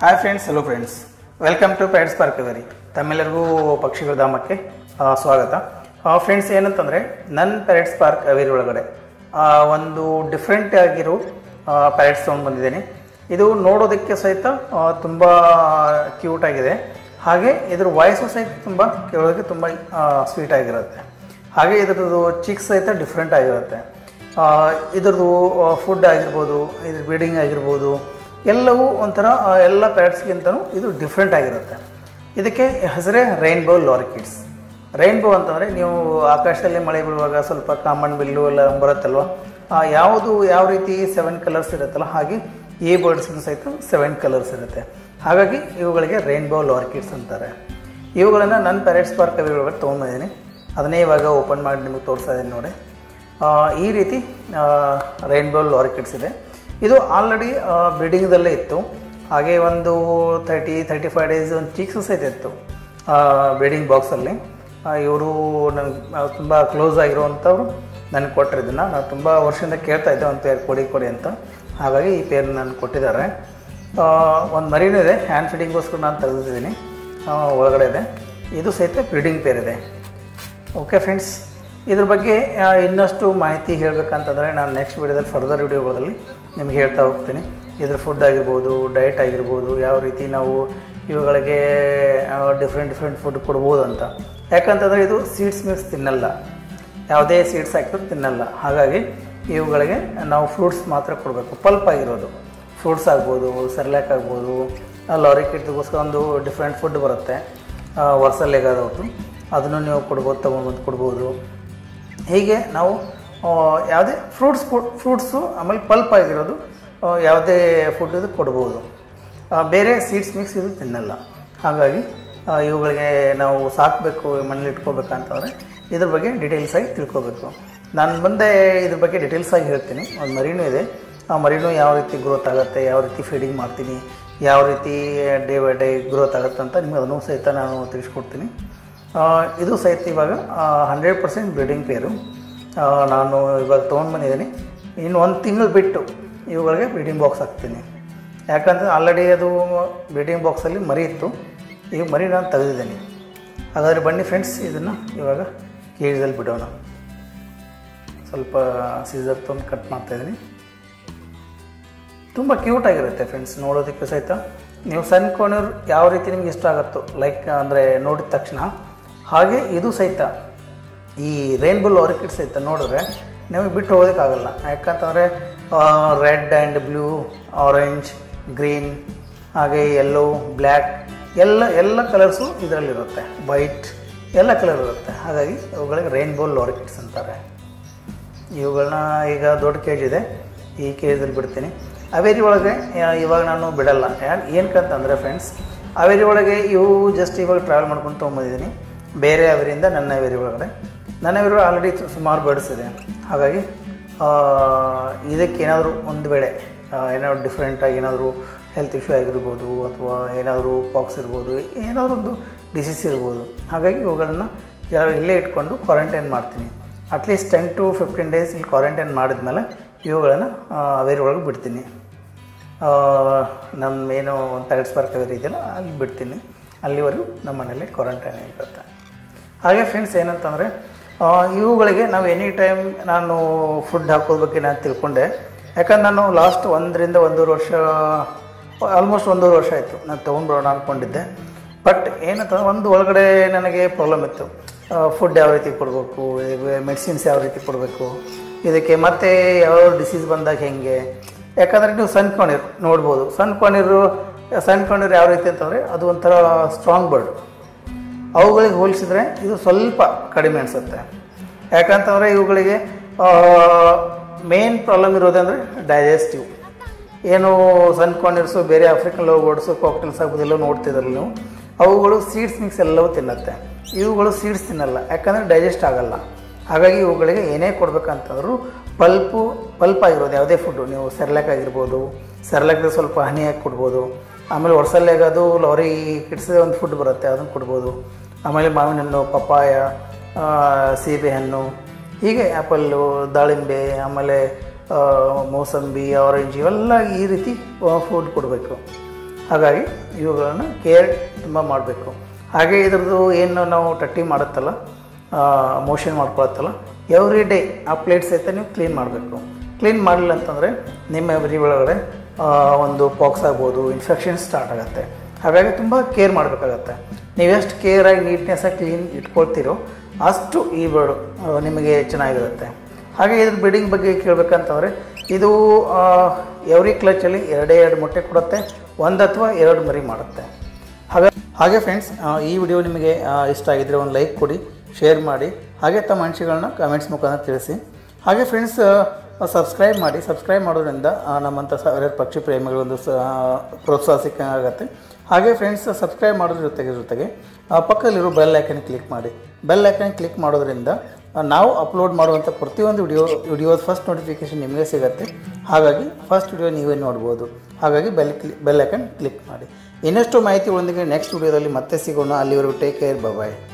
hi friends hello friends welcome to birds park very ತಮ್ಮೆಲ್ಲರಿಗೂ ಪಕ್ಷಿಗಳ ಧಾಮಕ್ಕೆ ಆ, ಸ್ವಾಗತ ಫ್ರೆಂಡ್ಸ್ ಏನಂತಂದರೆ ನನ್ನ ಪ್ಯಾರೆಟ್ಸ್ ಪಾರ್ಕ್ ಅವೇರಿ ಒಳಗಡೆ ಆ, ಒಂದು ಡಿಫ್ರೆಂಟ್ ಆಗಿರೋ ಪ್ಯಾರೆಟ್ಸ್ ತೊಗೊಂಡು ಬಂದಿದ್ದೀನಿ ಇದು ನೋಡೋದಕ್ಕೆ ಸಹಿತ ತುಂಬ ಕ್ಯೂಟ್ ಆಗಿದೆ ಹಾಗೆ ಇದ್ರ ವಾಯ್ಸು ಸಹಿತ ತುಂಬ ಕೇಳೋದಕ್ಕೆ ತುಂಬ ಸ್ವೀಟ್ ಆಗಿರುತ್ತೆ ಹಾಗೆ ಇದ್ರದ್ದು ಚಿಕ್ಸ್ ಸಹಿತ ಡಿಫ್ರೆಂಟ್ ಆಗಿರುತ್ತೆ ಆ, ಇದ್ರದ್ದು ಫುಡ್ ಆಗಿರ್ಬೋದು ಇದ್ರ ಬ್ರೀಡಿಂಗ್ ಆಗಿರ್ಬೋದು ಎಲ್ಲವೂ ಒಂಥರ ಆ, ಎಲ್ಲ ಪ್ಯಾಟ್ಸ್ಗಿಂತನೂ ಇದು ಡಿಫ್ರೆಂಟ್ ಆಗಿರುತ್ತೆ ಇದಕ್ಕೆ ಹೆಸರೇ ರೈನ್ಬೋ ಲಾರಿಕಿಡ್ಸ್ ರೈನ್ಬೋ ಅಂತಂದರೆ ನೀವು ಆಕಾಶದಲ್ಲಿ ಮಳೆ ಬೀಳುವಾಗ ಸ್ವಲ್ಪ ಕಾಮನ್ ಬಿಲ್ಲು ಎಲ್ಲ ಬರುತ್ತಲ್ವ ಆ, ಯಾವುದು ಯಾವ ರೀತಿ ಸೆವೆನ್ ಕಲರ್ಸ್ ಇರುತ್ತಲ್ಲ ಹಾಗೆ ಈ ಬರ್ಡ್ಸ್ಗೂ ಸಹಿತ ಸೆವೆನ್ ಕಲರ್ಸ್ ಇರುತ್ತೆ ಹಾಗಾಗಿ ಇವುಗಳಿಗೆ ರೈನ್ಬೋ ಲಾರಿಕಿಡ್ಸ್ ಅಂತಾರೆ ಇವುಗಳನ್ನು ನನ್ನ ಪ್ಯಾರೆಟ್ಸ್ ಪಾರ್ಕ್ ಒಳಗಡೆ ತೊಗೊಂಡಿದ್ದೀನಿ ಅದನ್ನೇ ಇವಾಗ ಓಪನ್ ಮಾಡಿ ನಿಮಗೆ ತೋರಿಸ್ತಾ ಇದ್ದೀನಿ ನೋಡಿ ಆ, ಈ ರೀತಿ ರೈನ್ಬೋ ಆರ್ಕಿಡ್ಸ್ ಇದೆ ಇದು ಆಲ್ರೆಡಿ ಬ್ರೀಡಿಂಗ್ದಲ್ಲೇ ಇತ್ತು ಹಾಗೆ ಒಂದು ತರ್ಟಿ ತರ್ಟಿ ಫೈವ್ ಡೇಸ್ ಒಂದು ಚೀಕ್ಸು ಸಹಿತ ಇತ್ತು ಬ್ರೀಡಿಂಗ್ ಬಾಕ್ಸಲ್ಲಿ ಇವರು ನನಗೆ ತುಂಬ ಕ್ಲೋಸ್ ಆಗಿರುವಂಥವ್ರು ನನಗೆ ಕೊಟ್ಟರು ಇದನ್ನು ನಾನು ತುಂಬ ವರ್ಷದಿಂದ ಕೇಳ್ತಾ ಇದ್ದೆ ಒಂದು ಪೇರ್ ಕೊಡಿ ಕೊಡಿ ಅಂತ ಹಾಗಾಗಿ ಈ ಪೇರ್ ನನಗೆ ಕೊಟ್ಟಿದ್ದಾರೆ ಒಂದು ಮರಿನೂ ಇದೆ ಹ್ಯಾಂಡ್ ಫೀಡಿಂಗ್ಗೋಸ್ಕರ ನಾನು ತೆಗೆದಿದ್ದೀನಿ ಒಳಗಡೆ ಇದೆ ಇದು ಸಹಿತ ಬ್ರೀಡಿಂಗ್ ಪೇರ್ ಇದೆ ಓಕೆ ಫ್ರೆಂಡ್ಸ್ ಇದ್ರ ಬಗ್ಗೆ ಆ, ಇನ್ನಷ್ಟು ಮಾಹಿತಿ ಹೇಳಬೇಕಂತಂದರೆ ನಾನು ನೆಕ್ಸ್ಟ್ ವೀಡಿಯೋದಲ್ಲಿ ಫರ್ದರ್ ವೀಡಿಯೋಗಳಲ್ಲಿ ನಿಮ್ಗೆ ಹೇಳ್ತಾ ಹೋಗ್ತೀನಿ ಇದ್ರ ಫುಡ್ ಆಗಿರ್ಬೋದು ಡಯಟ್ ಆಗಿರ್ಬೋದು ಯಾವ ರೀತಿ ನಾವು ಇವುಗಳಿಗೆ ಡಿಫ್ರೆಂಟ್ ಡಿಫ್ರೆಂಟ್ ಫುಡ್ ಕೊಡ್ಬೋದು ಅಂತ ಯಾಕಂತಂದರೆ ಇದು ಸೀಡ್ಸ್ ಮಿಕ್ಸ್ ತಿನ್ನಲ್ಲ ಯಾವುದೇ ಸೀಡ್ಸ್ ಹಾಕಿದ್ರು ತಿನ್ನಲ್ಲ ಹಾಗಾಗಿ ಇವುಗಳಿಗೆ ನಾವು ಫ್ರೂಟ್ಸ್ ಮಾತ್ರ ಕೊಡಬೇಕು ಪಲ್ಪ್ ಆಗಿರೋದು ಫ್ರೂಟ್ಸ್ ಆಗ್ಬೋದು ಸೆರ್ಲ್ಯಾಕ್ ಆಗ್ಬೋದು ಲಾರಿಕಿಟ್ಗೋಸ್ಕರ ಒಂದು ಡಿಫ್ರೆಂಟ್ ಫುಡ್ ಬರುತ್ತೆ ವರ್ಷಲ್ಲೇಗಾದವ್ರದ್ದು ಅದನ್ನು ನೀವು ಕೊಡ್ಬೋದು ತೊಗೊಂಡ್ಬಂದು ಕೊಡ್ಬೋದು ಹೀಗೆ ನಾವು ಆ, ಯಾವುದೇ ಫ್ರೂಟ್ಸ್ ಫ್ರೂಟ್ಸು ಆಮೇಲೆ ಪಲ್ಪ್ ಆಗಿರೋದು ಆ, ಯಾವುದೇ ಫುಡ್ ಇದು ಕೊಡ್ಬೋದು ಆ, ಬೇರೆ ಸೀಡ್ಸ್ ಮಿಕ್ಸ್ ಇದು ತಿನ್ನಲ್ಲ ಹಾಗಾಗಿ ಆ, ಇವುಗಳಿಗೆ ನಾವು ಸಾಕಬೇಕು ಮನೇಲಿ ಇಟ್ಕೋಬೇಕಂತಂದರೆ ಇದ್ರ ಬಗ್ಗೆ ಡೀಟೇಲ್ಸ್ ಆಗಿ ತಿಳ್ಕೊಬೇಕು ನಾನು ಮುಂದೆ ಇದ್ರ ಬಗ್ಗೆ ಡೀಟೇಲ್ಸ್ ಆಗಿ ಹೇಳ್ತೀನಿ ಒಂದು ಮರಿನೂ ಇದೆ ಆ ಮರಿನೂ ಯಾವ ರೀತಿ ಗ್ರೋತ್ ಆಗುತ್ತೆ ಯಾವ ರೀತಿ ಫೀಡಿಂಗ್ ಮಾಡ್ತೀನಿ ಯಾವ ರೀತಿ ಡೇ ಬೈ ಡೇ ಗ್ರೋತ್ ಆಗುತ್ತೆ ಅಂತ ನಿಮಗೆ ಅದನ್ನು ಸಹಿತ ನಾನು ತಿಳಿಸ್ಕೊಡ್ತೀನಿ ಆ, ಇದು ಸಹಿತ ಇವಾಗ ಹಂಡ್ರೆಡ್ ಪರ್ಸೆಂಟ್ ಬ್ರೀಡಿಂಗ್ ಪೇರು ಆ, ನಾನು ಇವಾಗ ತೊಗೊಂಡು ಬಂದಿದ್ದೀನಿ ಇನ್ನು ಒಂದು ತಿಂಗಳು ಬಿಟ್ಟು ಇವುಗಳಿಗೆ ಬ್ರೀಡಿಂಗ್ ಬಾಕ್ಸ್ ಹಾಕ್ತೀನಿ ಯಾಕಂದರೆ ಆಲ್ರೆಡಿ ಅದು ಬ್ರೀಡಿಂಗ್ ಬಾಕ್ಸಲ್ಲಿ ಮರಿ ಇತ್ತು ಈಗ ಮರಿ ನಾನು ತೆಗೆದಿದ್ದೀನಿ ಹಾಗಾದರೆ ಬನ್ನಿ ಫ್ರೆಂಡ್ಸ್ ಇದನ್ನು ಇವಾಗ ಕೇಜಲ್ಲಿ ಬಿಡೋಣ ಸ್ವಲ್ಪ ಸೀಸರ್ ತೊಗೊಂಡು ಕಟ್ ಮಾಡ್ತಾಯಿದ್ದೀನಿ ತುಂಬ ಕ್ಯೂಟ್ ಆಗಿರುತ್ತೆ ಫ್ರೆಂಡ್ಸ್ ನೋಡೋದಕ್ಕೆ ಸಹಿತ ನೀವು ಸಣ್ಣ ಕೋಣೂರು ಯಾವ ರೀತಿ ನಿಮ್ಗೆ ಇಷ್ಟ ಆಗುತ್ತೋ ಲೈಕ್ ಅಂದರೆ ನೋಡಿದ ತಕ್ಷಣ ಹಾಗೆ ಇದು ಸಹಿತ ಈ ರೈನ್ಬೋ ಆರ್ಕಿಡ್ ಸಹಿತ ನೋಡಿದ್ರೆ ನಿಮಗೆ ಬಿಟ್ಟು ಹೋಗೋದಕ್ಕಾಗಲ್ಲ ಯಾಕಂತಂದರೆ red and blue orange green ಹಾಗೆ ಯೆಲ್ಲೋ ಬ್ಲ್ಯಾಕ್ ಎಲ್ಲ ಎಲ್ಲ ಕಲರ್ಸು ಇದರಲ್ಲಿರುತ್ತೆ ವೈಟ್ ಎಲ್ಲ ಕಲರ್ ಇರುತ್ತೆ ಹಾಗಾಗಿ ಅವುಗಳಿಗೆ ರೈನ್ಬೋ ಆರ್ಕಿಡ್ಸ್ ಅಂತಾರೆ ಇವುಗಳನ್ನ ಈಗ ದೊಡ್ಡ ಕೇಜ್ ಇದೆ ಈ ಕೇಜಲ್ಲಿ ಬಿಡ್ತೀನಿ ಅವೇರಿ ಒಳಗೆ ಆ, ಇವಾಗ ನಾನು ಬಿಡಲ್ಲ ಯಾಕೆ ಏನಕ್ಕಂತಂದರೆ ಫ್ರೆಂಡ್ಸ್ ಅವೇರಿ ಒಳಗೆ ಇವು ಜಸ್ಟ್ ಇವಾಗ ಟ್ರಾವೆಲ್ ಮಾಡ್ಕೊಂಡು ತೊಗೊಂಬಂದಿದ್ದೀನಿ ಬೇರೆ ಅವರಿಂದ ನನ್ನ ಅವೇರಿ ಒಳಗಡೆ ನನ್ನ ಅವೇರಿ ಆಲ್ರೆಡಿ ಸುಮಾರು ಬರ್ಡ್ಸ್ ಇದೆ ಹಾಗಾಗಿ ಆ, ಇದಕ್ಕೆ ಏನಾದರೂ ಒಂದು ವೇಳೆ ಆ, ಏನಾದ್ರು ಡಿಫ್ರೆಂಟಾಗಿ ಏನಾದರೂ ಹೆಲ್ತ್ ಇಶ್ಯೂ ಆಗಿರ್ಬೋದು ಅಥವಾ ಏನಾದರೂ ಪಾಕ್ಸ್ ಇರ್ಬೋದು ಏನಾದರೂ ಒಂದು ಡಿಸೀಸ್ ಇರ್ಬೋದು ಹಾಗಾಗಿ ಇವುಗಳನ್ನು ಯಾರು ಇಲ್ಲೇ ಇಟ್ಕೊಂಡು ಕ್ವಾರಂಟೈನ್ ಮಾಡ್ತೀನಿ at least ten to fifteen days ಇಲ್ಲಿ ಕ್ವಾರಂಟೈನ್ ಮಾಡಿದ್ಮೇಲೆ ಇವುಗಳನ್ನು ಅವೇರಿ ಒಳಗೆ ಬಿಡ್ತೀನಿ ಆ, ನಮ್ಮ ಏನು ಪ್ಯಾರೆಟ್ಸ್ ಪಾರ್ಕ್ ಅವೇರಿ ಇದೆಯಲ್ಲ ಅಲ್ಲಿ ಬಿಡ್ತೀನಿ ಅಲ್ಲಿವರೆಗೂ ನಮ್ಮ ಮನೇಲಿ ಕ್ವಾರಂಟೈನ್ ಇರುತ್ತೆ ಹಾಗೆ ಫ್ರೆಂಡ್ಸ್ ಏನಂತಂದರೆ ಆ, ಇವುಗಳಿಗೆ ನಾವು ಎನಿ ಟೈಮ್ ನಾನು ಫುಡ್ ಹಾಕೋದ್ ಬಗ್ಗೆ ನಾನು ತಿಳ್ಕೊಂಡೆ ಯಾಕಂದ್ರೆ ನಾನು ಲಾಸ್ಟ್ ಒಂದರಿಂದ ಒಂದೂವರೆ ವರ್ಷ ಆಲ್ಮೋಸ್ಟ್ ಒಂದೂವರೆ ವರ್ಷ ಆಯಿತು ನಾನು ತೊಗೊಂಡ್ಬರೋಣ ಅಂದ್ಕೊಂಡಿದ್ದೆ ಬಟ್ ಏನಂತಂದ್ರೆ ಒಂದು ಒಳಗಡೆ ನನಗೆ ಪ್ರಾಬ್ಲಮ್ ಇತ್ತು ಫುಡ್ ಯಾವ ರೀತಿ ಕೊಡಬೇಕು ಮೆಡಿಸಿನ್ಸ್ ಯಾವ ರೀತಿ ಕೊಡಬೇಕು ಇದಕ್ಕೆ ಮತ್ತೆ ಯಾವ ಡಿಸೀಸ್ ಬಂದಾಗ ಹೆಂಗೆ ಯಾಕಂದರೆ ನೀವು ಸಣ್ಣ ಕೋಣೀರು ನೋಡ್ಬೋದು ಸಣ್ಣ ಕೋಣೀರು ಸಣ್ಣ ಕೋಣೀರು ಯಾವ ರೀತಿ ಅಂತಂದರೆ ಅದು ಒಂಥರ ಸ್ಟ್ರಾಂಗ್ ಬರ್ಡ್ ಅವುಗಳಿಗೆ ಹೋಲಿಸಿದ್ರೆ ಇದು ಸ್ವಲ್ಪ ಕಡಿಮೆ ಅನಿಸುತ್ತೆ ಯಾಕಂತಂದರೆ ಇವುಗಳಿಗೆ ಮೇನ್ ಪ್ರಾಬ್ಲಮ್ ಇರೋದಂದರೆ ಡೈಜೆಸ್ಟಿವ್ ಏನು ಸಣ್ಣ ಕಾನಿರ್ಸು ಬೇರೆ ಆಫ್ರಿಕನ್ ಲವ್ ಬರ್ಡ್ಸು ಕಾಕ್ಟೇಲ್ಸ್ ಆಗ್ಬೋದು ಎಲ್ಲ ನೋಡ್ತಿದ್ರಲ್ಲ ನೀವು ಅವುಗಳು ಸೀಡ್ಸ್ ಮಿಕ್ಸ್ ಎಲ್ಲವೂ ತಿನ್ನುತ್ತೆ ಇವುಗಳು ಸೀಡ್ಸ್ ತಿನ್ನಲ್ಲ ಯಾಕಂದರೆ ಡೈಜೆಸ್ಟ್ ಆಗಲ್ಲ ಹಾಗಾಗಿ ಇವುಗಳಿಗೆ ಏನೇ ಕೊಡಬೇಕಂತಂದ್ರು ಪಲ್ಪು ಪಲ್ಪ್ ಆಗಿರೋದು ಯಾವುದೇ ಫುಡ್ಡು ನೀವು ಸೆರ್ಲಾಕ್ ಆಗಿರ್ಬೋದು ಸೆರ್ಲಾಕ್ಗೆ ಸ್ವಲ್ಪ ಹನಿ ಹಾಕಿ ಕೊಡ್ಬೋದು ಆಮೇಲೆ ವರ್ಷಲ್ಲಾಗ ಅದು ಲಾರಿ ಕಿಡ್ಸಿದ ಒಂದು ಫುಡ್ ಬರುತ್ತೆ ಅದನ್ನು ಕೊಡ್ಬೋದು ಆಮೇಲೆ ಮಾವಿನ ಹಣ್ಣು ಪಪ್ಪಾಯ ಆ, ಸೀಬೆ ಹಣ್ಣು ಹೀಗೆ ಆ್ಯಪಲ್ಲು ದಾಳಿಂಬೆ ಆಮೇಲೆ ಆ, ಮೋಸಂಬಿ ಆರೆಂಜ್ ಇವೆಲ್ಲ ಈ ರೀತಿ ಫುಡ್ ಕೊಡಬೇಕು ಹಾಗಾಗಿ ಇವುಗಳನ್ನು ಕೇರ್ ತುಂಬ ಮಾಡಬೇಕು ಹಾಗೆ ಇದ್ರದ್ದು ಏನು ನಾವು ಟಟ್ಟಿ ಮಾಡುತ್ತಲ್ಲ ಮೋಷನ್ ಮಾಡ್ಕೊಳತ್ತಲ್ಲ ಎವ್ರಿ ಡೇ ಆ ಪ್ಲೇಟ್ ಸಹಿತ ನೀವು ಕ್ಲೀನ್ ಮಾಡಬೇಕು ಕ್ಲೀನ್ ಮಾಡಲಿಲ್ಲ ಅಂತಂದರೆ ನಿಮ್ಮ ಎವ್ರಿ ಒಳಗಡೆ ಆ, ಒಂದು ಪಾಕ್ಸ್ ಆಗ್ಬೋದು ಇನ್ಫೆಕ್ಷನ್ ಸ್ಟಾರ್ಟ್ ಆಗುತ್ತೆ ಹಾಗಾಗಿ ತುಂಬ ಕೇರ್ ಮಾಡಬೇಕಾಗತ್ತೆ ನೀವೆಷ್ಟು ಕೇರಾಗಿ ನೀಟ್ನೆಸ್ಸಾಗಿ ಕ್ಲೀನ್ ಇಟ್ಕೊಳ್ತೀರೋ ಅಷ್ಟು ಈ ಬರ್ಡು ಆ, ನಿಮಗೆ ಚೆನ್ನಾಗಿರುತ್ತೆ ಹಾಗೆ ಇದ್ರ ಬ್ರೀಡಿಂಗ್ ಬಗ್ಗೆ ಕೇಳಬೇಕಂತಂದರೆ ಇದು ಎವ್ರಿ ಕ್ಲಚಲ್ಲಿ ಎರಡೇ ಎರಡು ಮೊಟ್ಟೆ ಕೊಡುತ್ತೆ ಒಂದು ಅಥವಾ ಎರಡು ಮರಿ ಮಾಡುತ್ತೆ ಹಾಗೆ ಹಾಗೆ ಫ್ರೆಂಡ್ಸ್ ಈ ವಿಡಿಯೋ ನಿಮಗೆ ಆ, ಇಷ್ಟ ಆಗಿದ್ದರೆ ಒಂದು ಲೈಕ್ ಕೊಡಿ ಶೇರ್ ಮಾಡಿ ಹಾಗೆ ತಮ್ಮ ಅನಿಸಿಕೆಗಳನ್ನ ಕಮೆಂಟ್ಸ್ ಮುಖಾಂತರ ತಿಳಿಸಿ ಹಾಗೆ ಫ್ರೆಂಡ್ಸ್ ಸಬ್ಸ್ಕ್ರೈಬ್ ಮಾಡಿ ಸಬ್ಸ್ಕ್ರೈಬ್ ಮಾಡೋದ್ರಿಂದ ಆ, ನಮ್ಮಂಥ ಸಾವಿರಾರು ಪಕ್ಷಿ ಪ್ರೇಮಿಗಳೊಂದು ಸ ಪ್ರೋತ್ಸಾಹ ಸಿಕ್ಕಂಗಾಗತ್ತೆ ಹಾಗೆ ಫ್ರೆಂಡ್ಸ್ ಸಬ್ಸ್ಕ್ರೈಬ್ ಮಾಡೋದ್ರ ಜೊತೆಗೆ ಜೊತೆಗೆ ಆ, ಪಕ್ಕದಲ್ಲಿರೋ ಬೆಲ್ ಐಕನ್ ಕ್ಲಿಕ್ ಮಾಡಿ ಬೆಲ್ ಐಕನ್ ಕ್ಲಿಕ್ ಮಾಡೋದ್ರಿಂದ ಆ, ನಾವು ಅಪ್ಲೋಡ್ ಮಾಡುವಂಥ ಪ್ರತಿಯೊಂದು ವಿಡಿಯೋ ವಿಡಿಯೋದ ಫಸ್ಟ್ ನೋಟಿಫಿಕೇಷನ್ ನಿಮಗೆ ಸಿಗುತ್ತೆ ಹಾಗಾಗಿ ಫಸ್ಟ್ ವಿಡಿಯೋ ನೀವೇ ನೋಡ್ಬೋದು ಹಾಗಾಗಿ ಬೆಲ್ ಕ್ಲಿ ಬೆಲ್ ಐಕನ್ ಕ್ಲಿಕ್ ಮಾಡಿ ಇನ್ನಷ್ಟು ಮಾಹಿತಿಗಳೊಂದಿಗೆ ನೆಕ್ಸ್ಟ್ ವಿಡಿಯೋದಲ್ಲಿ ಮತ್ತೆ ಸಿಗೋಣ ಅಲ್ಲಿವರೆಗೂ ಟೇಕ್ ಕೇರ್ ಬಾಯ್